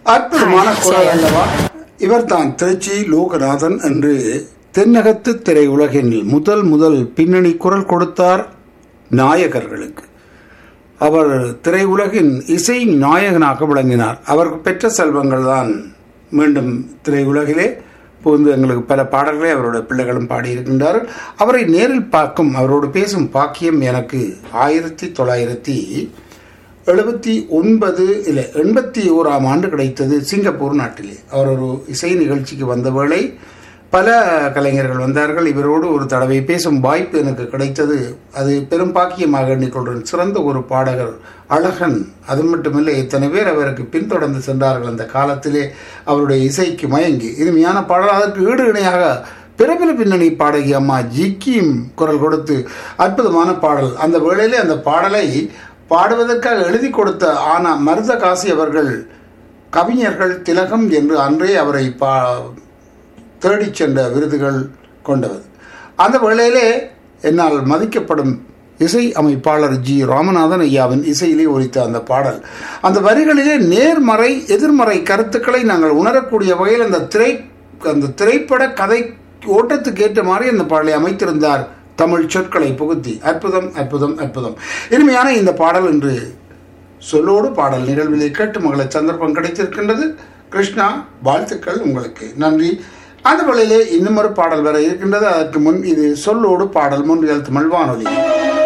அற்புதமான குரல் அல்லவா இவர்தான் திருச்சி லோகநாதன் என்று தென்னகத்து திரையுலகின் முதல் முதல் பின்னணி குரல் கொடுத்தார் நாயகர்களுக்கு அவர் திரையுலகின் இசை நாயகனாக விளங்கினார் அவர் பெற்ற செல்வங்கள் தான் மீண்டும் திரையுலகிலே புகுந்து எங்களுக்கு பல பாடல்களை அவருடைய பிள்ளைகளும் பாடியிருக்கின்றார்கள் அவரை நேரில் பார்க்கும் அவரோடு பேசும் பாக்கியம் எனக்கு ஆயிரத்தி தொள்ளாயிரத்தி எழுபத்தி ஒன்பது இல்லை எண்பத்தி ஓராம் ஆண்டு கிடைத்தது சிங்கப்பூர் நாட்டிலே அவர் ஒரு இசை நிகழ்ச்சிக்கு வந்த வேளை பல கலைஞர்கள் வந்தார்கள் இவரோடு ஒரு தடவை பேசும் வாய்ப்பு எனக்கு கிடைத்தது அது பெரும் பாக்கியமாக எண்ணிக்கொள்கிறேன் சிறந்த ஒரு பாடகர் அழகன் அது மட்டுமில்லை எத்தனை பேர் அவருக்கு பின்தொடர்ந்து சென்றார்கள் அந்த காலத்திலே அவருடைய இசைக்கு மயங்கி இனிமையான பாடல் அதற்கு ஈடு இணையாக பிரபல பின்னணி பாடகி அம்மா ஜிக்கியும் குரல் கொடுத்து அற்புதமான பாடல் அந்த வேளையிலே அந்த பாடலை பாடுவதற்காக எழுதி கொடுத்த ஆனா மருத காசி அவர்கள் கவிஞர்கள் திலகம் என்று அன்றே அவரை பா தேடிச் சென்ற விருதுகள் கொண்டவர் அந்த வேளையிலே என்னால் மதிக்கப்படும் இசை அமைப்பாளர் ஜி ராமநாதன் ஐயாவின் இசையிலே ஒலித்த அந்த பாடல் அந்த வரிகளிலே நேர்மறை எதிர்மறை கருத்துக்களை நாங்கள் உணரக்கூடிய வகையில் அந்த திரை அந்த திரைப்பட கதை ஓட்டத்துக்கு ஏற்ற மாதிரி அந்த பாடலை அமைத்திருந்தார் தமிழ் சொற்களை புகுத்தி அற்புதம் அற்புதம் அற்புதம் இனிமையான இந்த பாடல் என்று சொல்லோடு பாடல் நிகழ்விலே கேட்டு மகள சந்தர்ப்பம் கிடைத்திருக்கின்றது கிருஷ்ணா வாழ்த்துக்கள் உங்களுக்கு நன்றி அந்த வேளையிலே இன்னும் ஒரு பாடல் வர இருக்கின்றது அதற்கு முன் இது சொல்லோடு பாடல் முன்றியல் தமிழ் வானொலி